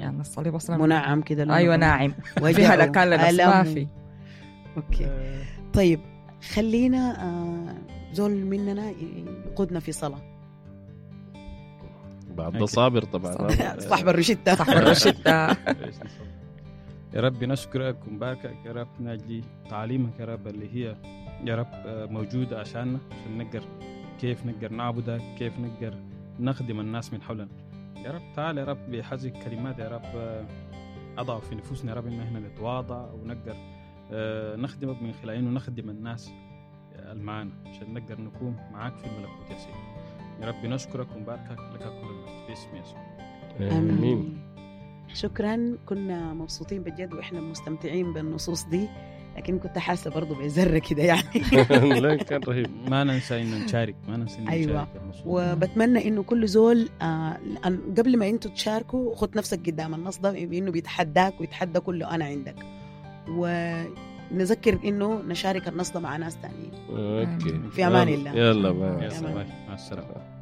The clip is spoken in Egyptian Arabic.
يعني الصليب اصلا منعم كده لونه ايوه كمان. ناعم وجعه، في هلكان لنفس ما ألم. في اوكي آه، طيب خلينا آه، زول مننا يقودنا في صلاه بعد ده أكيد. صابر طبعا صاحب الروشته صح الرشدة إيش نصلي؟ يا رب نشكرك ونباركك يا رب نجلي تعاليمك يا رب اللي هي يا رب آه، موجودة عشاننا عشان نقدر كيف نقدر نعبدك كيف نقدر نخدم الناس من حولنا يا رب تعال يا رب بهذه الكلمات يا رب آه، أضع في نفوسنا يا رب إن احنا نتواضع ونقدر آه، نخدمك من خلال إنه نخدم الناس المعانا عشان نقدر نكون معاك في الملكوت يا سيدي يا رب نشكرك ونباركك لك كل المجد في اسم يسوع امين شكرا كنا مبسوطين بجد واحنا مستمتعين بالنصوص دي لكن كنت حاسه برضه بذره كده يعني لا كان رهيب ما ننسى انه نشارك ما ننسى انه أيوة. نشارك النصوص. وبتمنى انه كل زول آه أن- قبل ما انتوا تشاركوا خد نفسك قدام النص ده انه بيتحداك ويتحدى كله انا عندك ونذكر انه نشارك النص ده مع ناس تانيين اوكي في أمان الله. يلا باي يا أمان. سلام مع السلامه